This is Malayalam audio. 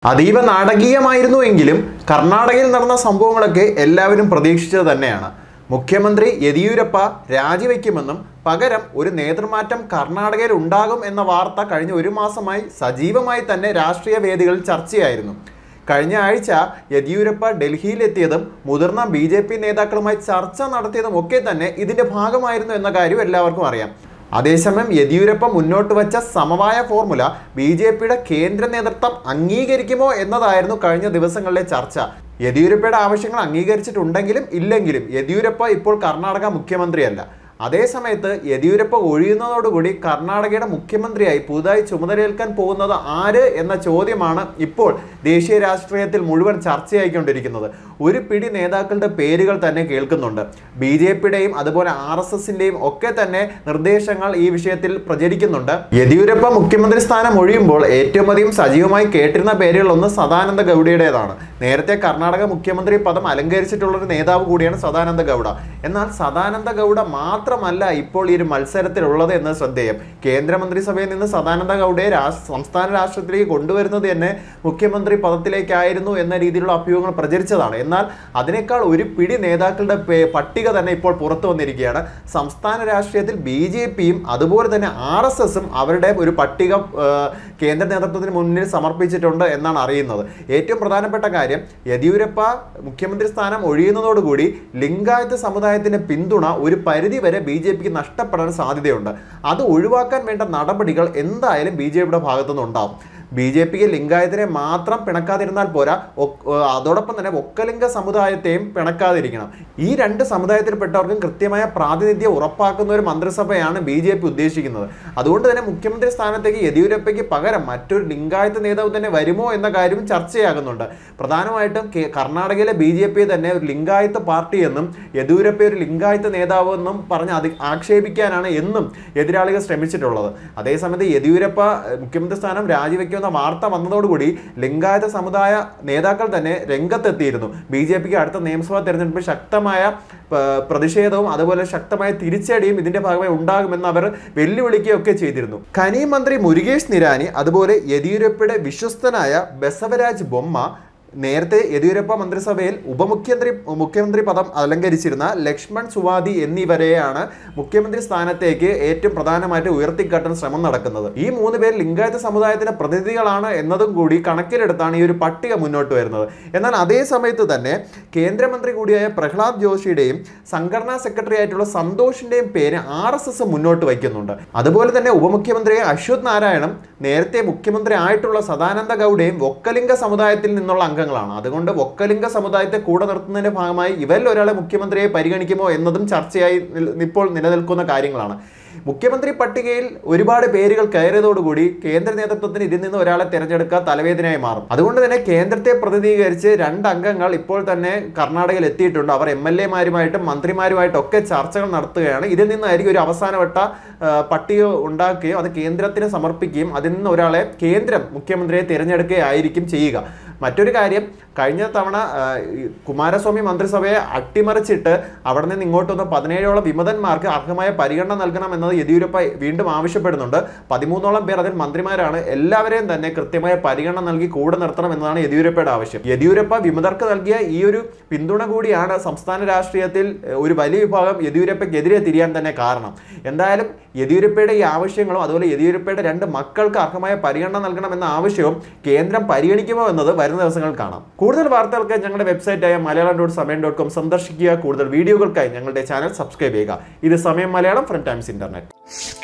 അതീവ നാടകീയമായിരുന്നു എങ്കിലും കർണാടകയിൽ നടന്ന സംഭവങ്ങളൊക്കെ എല്ലാവരും പ്രതീക്ഷിച്ചത് തന്നെയാണ് മുഖ്യമന്ത്രി യെദിയൂരപ്പ രാജിവെക്കുമെന്നും പകരം ഒരു നേതൃമാറ്റം കർണാടകയിൽ ഉണ്ടാകും എന്ന വാർത്ത കഴിഞ്ഞ ഒരു മാസമായി സജീവമായി തന്നെ രാഷ്ട്രീയ വേദികളിൽ ചർച്ചയായിരുന്നു കഴിഞ്ഞ ആഴ്ച യെദിയൂരപ്പ ഡൽഹിയിലെത്തിയതും മുതിർന്ന ബി ജെ പി നേതാക്കളുമായി ചർച്ച നടത്തിയതും ഒക്കെ തന്നെ ഇതിന്റെ ഭാഗമായിരുന്നു എന്ന കാര്യം എല്ലാവർക്കും അറിയാം അതേസമയം യെദിയൂരപ്പ മുന്നോട്ട് വച്ച സമവായ ഫോർമുല ബി ജെ പിയുടെ കേന്ദ്ര നേതൃത്വം അംഗീകരിക്കുമോ എന്നതായിരുന്നു കഴിഞ്ഞ ദിവസങ്ങളിലെ ചർച്ച യെദിയൂരപ്പയുടെ ആവശ്യങ്ങൾ അംഗീകരിച്ചിട്ടുണ്ടെങ്കിലും ഇല്ലെങ്കിലും യെദിയൂരപ്പ ഇപ്പോൾ കർണാടക മുഖ്യമന്ത്രിയല്ല അതേസമയത്ത് യെദിയൂരപ്പ ഒഴിയുന്നതോടുകൂടി കർണാടകയുടെ മുഖ്യമന്ത്രിയായി പുതുതായി ചുമതലയേൽക്കാൻ പോകുന്നത് ആര് എന്ന ചോദ്യമാണ് ഇപ്പോൾ ദേശീയ രാഷ്ട്രീയത്തിൽ മുഴുവൻ ചർച്ചയായിക്കൊണ്ടിരിക്കുന്നത് ഒരു പിടി നേതാക്കളുടെ പേരുകൾ തന്നെ കേൾക്കുന്നുണ്ട് ബി ജെ പിയുടെയും അതുപോലെ ആർ എസ് എസിന്റെയും ഒക്കെ തന്നെ നിർദ്ദേശങ്ങൾ ഈ വിഷയത്തിൽ പ്രചരിക്കുന്നുണ്ട് യെദിയൂരപ്പ മുഖ്യമന്ത്രി സ്ഥാനം ഒഴിയുമ്പോൾ ഏറ്റവും അധികം സജീവമായി കേട്ടിരുന്ന പേരുകൾ ഒന്ന് സദാനന്ദ ഗൗഡയുടേതാണ് നേരത്തെ കർണാടക മുഖ്യമന്ത്രി പദം അലങ്കരിച്ചിട്ടുള്ള ഒരു നേതാവ് കൂടിയാണ് സദാനന്ദ ഗൗഡ എന്നാൽ സദാനന്ദ ഗൗഡ മാത്രമല്ല ഇപ്പോൾ ഈ ഒരു മത്സരത്തിലുള്ളത് എന്ന് ശ്രദ്ധേയം കേന്ദ്രമന്ത്രിസഭയിൽ നിന്ന് സദാനന്ദ ഗൗഡയെ രാഷ് സംസ്ഥാന രാഷ്ട്രത്തിലേക്ക് കൊണ്ടുവരുന്നത് തന്നെ മുഖ്യമന്ത്രി പദത്തിലേക്കായിരുന്നു എന്ന രീതിയിലുള്ള അഭ്യൂഹങ്ങൾ പ്രചരിച്ചതാണ് എന്നാൽ അതിനേക്കാൾ ഒരു പിടി നേതാക്കളുടെ പേ- പട്ടിക തന്നെ ഇപ്പോൾ പുറത്തു വന്നിരിക്കുകയാണ് സംസ്ഥാന രാഷ്ട്രീയത്തിൽ ബി ജെ പിയും അതുപോലെ തന്നെ ആർ എസ് എസും അവരുടെ ഒരു പട്ടിക ആ, കേന്ദ്ര നേതൃത്വത്തിന് മുന്നിൽ സമർപ്പിച്ചിട്ടുണ്ട് എന്നാണ് അറിയുന്നത് ഏറ്റവും പ്രധാനപ്പെട്ട കാര്യം യെദ്യൂരപ്പ മുഖ്യമന്ത്രി സ്ഥാനം ഒഴിയുന്നതോടുകൂടി ലിംഗായത്ത് സമുദായത്തിന്റെ പിന്തുണ ഒരു പരിധി വരെ ബി ജെ പിക്ക് നഷ്ടപ്പെടാൻ സാധ്യതയുണ്ട് അത് ഒഴിവാക്കാൻ വേണ്ട നടപടികൾ എന്തായാലും ബി ജെ പിയുടെ ഭാഗത്തുനിന്ന് ഉണ്ടാവും ബി ജെ പിക്ക് ലിംഗായത്തിനെ മാത്രം പിണക്കാതിരുന്നാൽ പോരാ ഒക്- ഏർ അതോടൊപ്പം തന്നെ ഒക്കലിംഗ സമുദായത്തെയും പിണക്കാതിരിക്കണം ഈ രണ്ട് സമുദായത്തിൽപ്പെട്ടവർക്കും കൃത്യമായ പ്രാതിനിധ്യം ഉറപ്പാക്കുന്ന ഒരു മന്ത്രിസഭയാണ് ബി ജെ പി ഉദ്ദേശിക്കുന്നത് അതുകൊണ്ട് തന്നെ മുഖ്യമന്ത്രി സ്ഥാനത്തേക്ക് യെദ്യൂരപ്പയ്ക്ക് പകരം മറ്റൊരു ലിംഗായത്ത് നേതാവ് തന്നെ വരുമോ എന്ന കാര്യം ചർച്ചയാകുന്നുണ്ട് പ്രധാനമായിട്ടും കേ- കർണാടകയിലെ ബി ജെ പി തന്നെ ഒരു ലിംഗായത്ത് പാർട്ടി എന്നും യെദ്യൂരപ്പ ഒരു ലിംഗായത്ത് നേതാവ് എന്നും പറഞ്ഞ് അത് ആക്ഷേപിക്കാനാണ് എന്നും എതിരാളികൾ ശ്രമിച്ചിട്ടുള്ളത് അതേസമയത്ത് യെദ്യൂരപ്പ ഏഹ്, മുഖ്യമന്ത്രി സ്ഥാനം രാജിവെക്കുമെന്ന വാർത്ത വന്നതോടുകൂടി ലിംഗായത സമുദായ നേതാക്കൾ തന്നെ രംഗത്തെത്തിയിരുന്നു ബി ജെ പിക്ക് അടുത്ത നിയമസഭാ തെരഞ്ഞെടുപ്പിൽ ശക്തമായ പ- പ്രതിഷേധവും അതുപോലെ ശക്തമായ തിരിച്ചടിയും ഇതിന്റെ ഭാഗമായി ഉണ്ടാകുമെന്ന് അവർ വെല്ലുവിളിക്കുകയൊക്കെ ചെയ്തിരുന്നു ഖനി മന്ത്രി മുരുകേഷ് നിരാനി അതുപോലെ യെദ്യൂരപ്പയുടെ വിശ്വസ്തനായ ബസവരാജ് ബൊമ്മ നേരത്തെ യെദ്യൂരപ്പ മന്ത്രിസഭയിൽ ഉപമുഖ്യമന്ത്രി മുഖ്യമന്ത്രി പദം അലങ്കരിച്ചിരുന്ന ലക്ഷ്മൺ സുവാദി എന്നിവരെയാണ് മുഖ്യമന്ത്രി സ്ഥാനത്തേക്ക് ഏറ്റവും പ്രധാനമായിട്ട് ഉയർത്തിക്കാട്ടാൻ ശ്രമം നടക്കുന്നത് ഈ മൂന്ന് പേർ ലിംഗായത സമുദായത്തിന്റെ പ്രതിനിധികളാണ് എന്നതും കൂടി കണക്കിലെടുത്താണ് ഈ ഒരു പട്ടിക മുന്നോട്ട് വരുന്നത് എന്നാൽ അതേ സമയത്ത് തന്നെ കേന്ദ്രമന്ത്രി കൂടിയായ പ്രഹ്ലാദ് ജോഷിയുടെയും സംഘടനാ സെക്രട്ടറി ആയിട്ടുള്ള സന്തോഷിന്റെയും പേര് ആർ എസ് എസ് മുന്നോട്ട് വയ്ക്കുന്നുണ്ട് അതുപോലെ തന്നെ ഉപമുഖ്യമന്ത്രി അശ്വത് നാരായണൻ നേരത്തെ മുഖ്യമന്ത്രി ആയിട്ടുള്ള സദാനന്ദ ഗൗഡയും ഒക്കലിംഗ സമുദായത്തിൽ നിന്നുള്ള അംഗങ്ങളാണ് അതുകൊണ്ട് ഒക്കലിംഗ സമുദായത്തെ കൂടെ നിർത്തുന്നതിന്റെ ഭാഗമായി ഇവരിൽ ഒരാളെ മുഖ്യമന്ത്രിയെ പരിഗണിക്കുമോ എന്നതും ചർച്ചയായി നിൽ- ഇപ്പോൾ നിലനിൽക്കുന്ന കാര്യങ്ങളാണ് മുഖ്യമന്ത്രി പട്ടികയിൽ ഒരുപാട് പേരുകൾ കയറിയതോടുകൂടി കേന്ദ്ര നേതൃത്വത്തിന് ഇതിൽ നിന്ന് ഒരാളെ തിരഞ്ഞെടുക്കുക തലവേദനയായി മാറും അതുകൊണ്ട് തന്നെ കേന്ദ്രത്തെ പ്രതിനിധീകരിച്ച് രണ്ട് അംഗങ്ങൾ ഇപ്പോൾ തന്നെ കർണാടകയിൽ എത്തിയിട്ടുണ്ട് അവർ എം എൽ എമാരുമായിട്ടും മന്ത്രിമാരുമായിട്ടും ഒക്കെ ചർച്ചകൾ നടത്തുകയാണ് ഇതിൽ നിന്നായിരിക്കും ഒരു അവസാനവട്ട ആ, പട്ടിക ഉണ്ടാക്കുകയും അത് കേന്ദ്രത്തിന് സമർപ്പിക്കുകയും അതിൽ നിന്ന് ഒരാളെ കേന്ദ്രം മുഖ്യമന്ത്രിയെ തിരഞ്ഞെടുക്കുകയായിരിക്കും ചെയ്യുക മറ്റൊരു കാര്യം കഴിഞ്ഞ തവണ ആ, ഈ കുമാരസ്വാമി മന്ത്രിസഭയെ അട്ടിമറിച്ചിട്ട് അവിടെ നിന്ന് ഇങ്ങോട്ട് വന്ന പതിനേഴോളം വിമതന്മാർക്ക് അർഹമായ പരിഗണന നൽകണം എന്നത് യെദ്യൂരപ്പ വീണ്ടും ആവശ്യപ്പെടുന്നുണ്ട് പതിമൂന്നോളം പേർ അതിൽ മന്ത്രിമാരാണ് എല്ലാവരെയും തന്നെ കൃത്യമായ പരിഗണന നൽകി കൂടെ നിർത്തണം എന്നതാണ് യെദ്യൂരപ്പയുടെ ആവശ്യം യെദ്യൂരപ്പ വിമതർക്ക് നൽകിയ ഈ ഒരു പിന്തുണ കൂടിയാണ് സംസ്ഥാന രാഷ്ട്രീയത്തിൽ ഏഹ്, ഒരു വലിയ വിഭാഗം യെദ്യൂരപ്പയ്ക്കെതിരെ തിരിയാൻ തന്നെ കാരണം എന്തായാലും യെദ്യൂരപ്പയുടെ ഈ ആവശ്യങ്ങളും അതുപോലെ യെദ്യൂരപ്പയുടെ രണ്ട് മക്കൾക്ക് അർഹമായ പരിഗണന നൽകണം എന്ന ആവശ്യവും കേന്ദ്രം പരിഗണിക്കുമോ എന്നത് വരുന്ന ദിവസങ്ങളിൽ കാണാം കൂടുതൽ വാർത്തകൾക്ക് ഞങ്ങളുടെ വെബ്സൈറ്റായ Malayalam dot Samayam dot com സന്ദർശിക്കുക കൂടുതൽ വീഡിയോകൾക്കായി ഞങ്ങളുടെ ചാനൽ സബ്സ്ക്രൈബ് ചെയ്യുക ഇത് സമയം മലയാളം ഫ്രം ടൈംസ് ഇന്റർനെറ്റ്